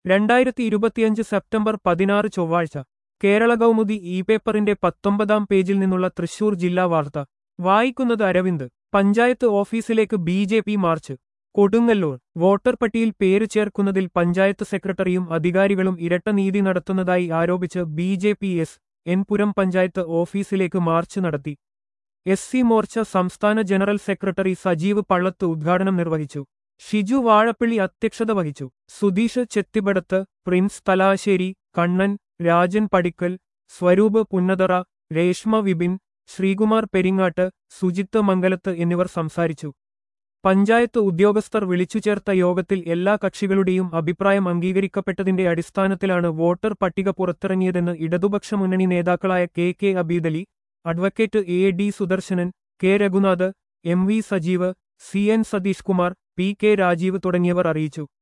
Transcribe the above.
രണ്ടായിരത്തി ഇരുപത്തിയഞ്ച് സെപ്റ്റംബർ പതിനാറ് ചൊവ്വാഴ്ച കേരള കൗമുദി ഇ പേപ്പറിന്റെ പത്തൊമ്പതാം പേജിൽ നിന്നുള്ള തൃശൂർ ജില്ലാ വാർത്ത വായിക്കുന്നത് അരവിന്ദ് പഞ്ചായത്ത് ഓഫീസിലേക്ക് B J P march Kodungallur voter പട്ടിയിൽ പേര് ചേർക്കുന്നതിൽ പഞ്ചായത്ത് സെക്രട്ടറിയും അധികാരികളും ഇരട്ട നീതി നടത്തുന്നതായി ആരോപിച്ച് B J P S N Puram panchayat ഓഫീസിലേക്ക് മാർച്ച് നടത്തി എസ് സി മോർച്ച സംസ്ഥാന ജനറൽ സെക്രട്ടറി സജീവ് പള്ളത്ത് ഉദ്ഘാടനം നിർവഹിച്ചു ഷിജു വാഴപ്പിള്ളി അധ്യക്ഷത വഹിച്ചു സുധീഷ് ചെത്തിപ്പടത്ത് പ്രിൻസ് തലാശ്ശേരി കണ്ണൻ രാജൻ പടിക്കൽ സ്വരൂപ് പുന്നതറ രേഷ്മ വിപിൻ ശ്രീകുമാർ പെരിങ്ങാട്ട് സുജിത്ത് മംഗലത്ത് എന്നിവർ സംസാരിച്ചു പഞ്ചായത്ത് ഉദ്യോഗസ്ഥർ വിളിച്ചുചേർത്ത യോഗത്തിൽ എല്ലാ കക്ഷികളുടെയും അഭിപ്രായം അംഗീകരിക്കപ്പെട്ടതിന്റെ അടിസ്ഥാനത്തിലാണ് വോട്ടർ പട്ടിക പുറത്തിറങ്ങിയതെന്ന് ഇടതുപക്ഷ മുന്നണി നേതാക്കളായ K K Abeedali advocate A D Sudarsanan K Raghunath M V Sajeev C N Satheesh Kumar P K Rajeev തുടങ്ങിയവർ അറിയിച്ചു